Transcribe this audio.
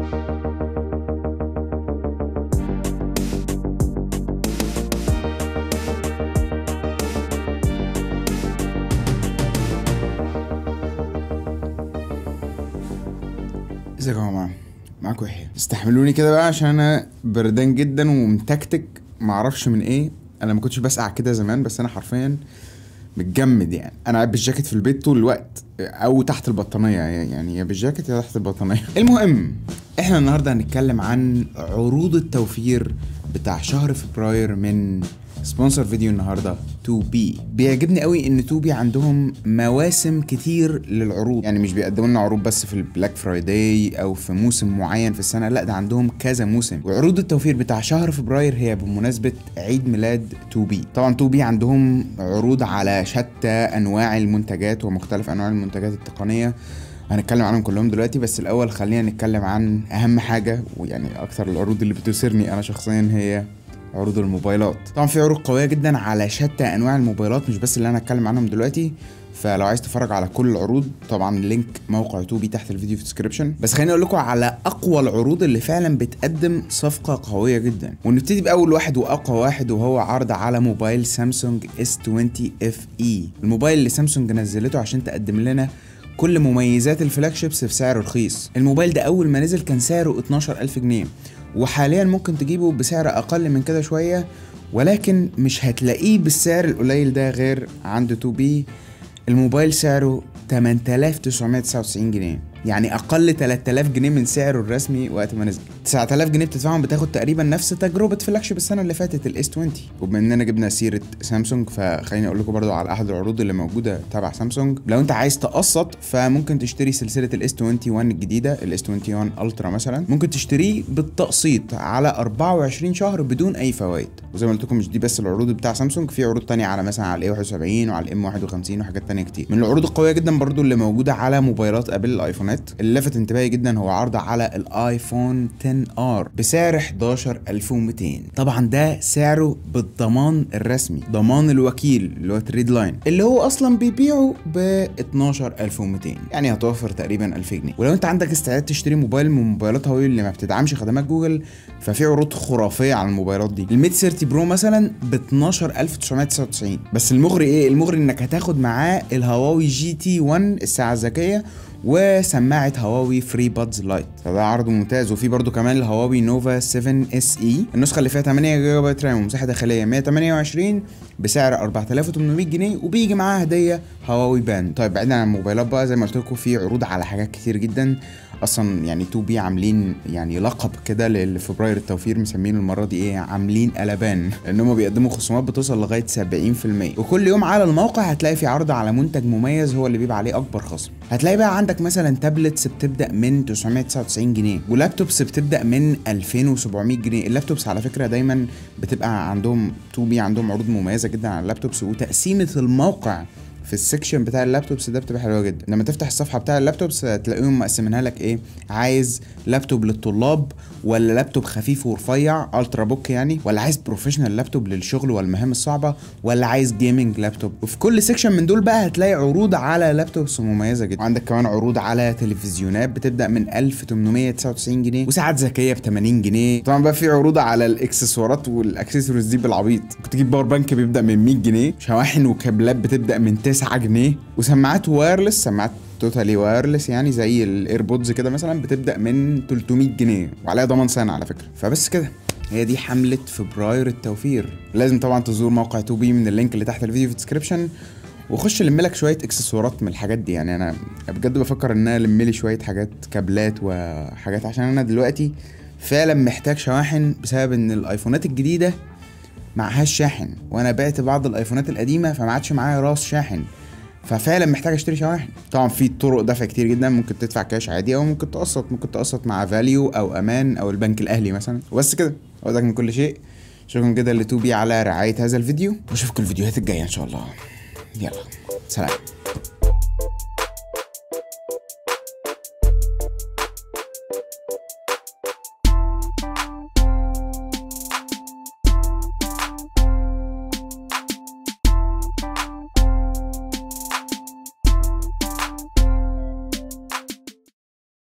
ازيكم يا جماعه معاكم يحيى استحملوني كده بقى عشان انا بردان جدا ومتكتك معرفش من ايه انا ما كنتش بسقع كده زمان بس انا حرفيا متجمد يعني انا قاعد بالجاكيت في البيت طول الوقت او تحت البطانيه يعني يا بالجاكيت يا تحت البطانيه المهم احنا النهارده هنتكلم عن عروض التوفير بتاع شهر فبراير من سبونسر فيديو النهارده 2 بي بيعجبني قوي ان 2 بي عندهم مواسم كتير للعروض يعني مش بيقدموا لنا عروض بس في البلاك فرايداي او في موسم معين في السنه لا ده عندهم كذا موسم وعروض التوفير بتاع شهر فبراير هي بمناسبه عيد ميلاد 2 بي طبعا 2 بي عندهم عروض على شتى انواع المنتجات ومختلف انواع المنتجات التقنيه هنتكلم عنهم كلهم دلوقتي بس الاول خلينا نتكلم عن اهم حاجه ويعني اكثر العروض اللي بتثيرني انا شخصيا هي عروض الموبايلات طبعا في عروض قويه جدا على شتى انواع الموبايلات مش بس اللي انا هتكلم عنهم دلوقتي فلو عايز تتفرج على كل العروض طبعا لينك موقع توبي تحت الفيديو في الديسكربشن بس خليني اقول لكم على اقوى العروض اللي فعلا بتقدم صفقه قويه جدا ونبتدي باول واحد واقوى واحد وهو عرض على موبايل سامسونج اس 20 اف اي الموبايل اللي سامسونج نزلته عشان تقدم لنا كل مميزات الفلاج شيبس في سعر رخيص الموبايل ده اول ما نزل كان سعره 12000 جنيه وحاليا ممكن تجيبه بسعر اقل من كده شويه ولكن مش هتلاقيه بالسعر القليل ده غير عند 2 بي الموبايل سعره 8999 جنيه يعني اقل 3000 جنيه من سعره الرسمي وقت ما نزل 9000 جنيه بتدفعهم بتاخد تقريبا نفس تجربه فلاج شيب السنه اللي فاتت الاس 20 وبما اننا جبنا سيره سامسونج فخليني اقول لكم برضو على احد العروض اللي موجوده تبع سامسونج لو انت عايز تقسط فممكن تشتري سلسله الاس 21 الجديده الاس 21 الترا مثلا ممكن تشتريه بالتقسيط على 24 شهر بدون اي فوائد وزي ما قلت لكم مش دي بس العروض بتاع سامسونج في عروض تانية على مثلا على الاي 71 وعلى الام 51 وحاجات تانية كتير من العروض القويه جدا برضو اللي موجوده على موبايلات ابل الايفونات اللي لفت انتباهي جدا هو عرض على الايفون 10 ار بسعر 11200 طبعا ده سعره بالضمان الرسمي ضمان الوكيل اللي هو تريد لاين اللي هو اصلا بيبيعه ب 12200 يعني هتوفر تقريبا 1000 جنيه ولو انت عندك استعداد تشتري موبايل من موبايلات هواوي اللي ما بتدعمش خدمات جوجل ففي عروض خرافيه على الموبايلات دي الميت 30 برو مثلا ب 12999 بس المغري ايه المغري انك هتاخد معاه الهواوي جي تي 1 الساعه الذكيه وسماعه هواوي فري بادز لايت فده عرض ممتاز وفي برضو كمان الهواوي نوفا 7 اس اي النسخه اللي فيها 8 جيجا بايت رام ومساحه داخليه 128 بسعر 4800 جنيه وبيجي معاها هديه هواوي باند طيب بعيدا عن الموبايلات بقى زي ما قلت لكم في عروض على حاجات كتير جدا اصلا يعني 2 بي عاملين يعني لقب كده لفبراير التوفير مسمينه المره دي ايه عاملين قلبان لان هم بيقدموا خصومات بتوصل لغايه 70% وكل يوم على الموقع هتلاقي في عرض على منتج مميز هو اللي بيبقى عليه اكبر خصم هتلاقي بقى عندك مثلا تابلتس بتبدا من 999 جنيه ولابتوبس بتبدا من 2700 جنيه اللابتوبس على فكره دايما بتبقى عندهم 2 بي عندهم عروض مميزه جدا على اللابتوبس وتقسيمه الموقع في السكشن بتاع اللابتوبس ده بتبقى حلوه جدا لما تفتح الصفحه بتاع اللابتوبس هتلاقيهم مقسمينها لك ايه عايز لابتوب للطلاب ولا لابتوب خفيف ورفيع الترا بوك يعني ولا عايز بروفيشنال لابتوب للشغل والمهام الصعبه ولا عايز جيمنج لابتوب وفي كل سكشن من دول بقى هتلاقي عروض على لابتوبس مميزه جدا وعندك كمان عروض على تلفزيونات بتبدا من 1899 جنيه وساعات ذكيه ب 80 جنيه طبعا بقى في عروض على الاكسسوارات والاكسسوارز دي بالعبيط كنت تجيب باور بانك بيبدا من 100 جنيه شواحن وكابلات بتبدا من 9 جنيه وسماعات وايرلس سماعات توتالي وايرلس يعني زي الايربودز كده مثلا بتبدا من 300 جنيه وعليها ضمان سنه على فكره فبس كده هي دي حملة فبراير التوفير لازم طبعا تزور موقع 2 بي من اللينك اللي تحت الفيديو في الديسكربشن وخش لم لك شويه اكسسوارات من الحاجات دي يعني انا بجد بفكر ان انا الم لي شويه حاجات كابلات وحاجات عشان انا دلوقتي فعلا محتاج شواحن بسبب ان الايفونات الجديده معهاش شاحن وانا بعت بعض الايفونات القديمه فما عادش معايا راس شاحن ففعلا محتاج اشتري شواحن طبعا في طرق دفع كتير جدا ممكن تدفع كاش عادي او ممكن تقسط ممكن تقسط مع فاليو او امان او البنك الاهلي مثلا وبس كده اقول من كل شيء شكرا جدا لتوبي على رعايه هذا الفيديو واشوفكم الفيديوهات الجايه ان شاء الله يلا سلام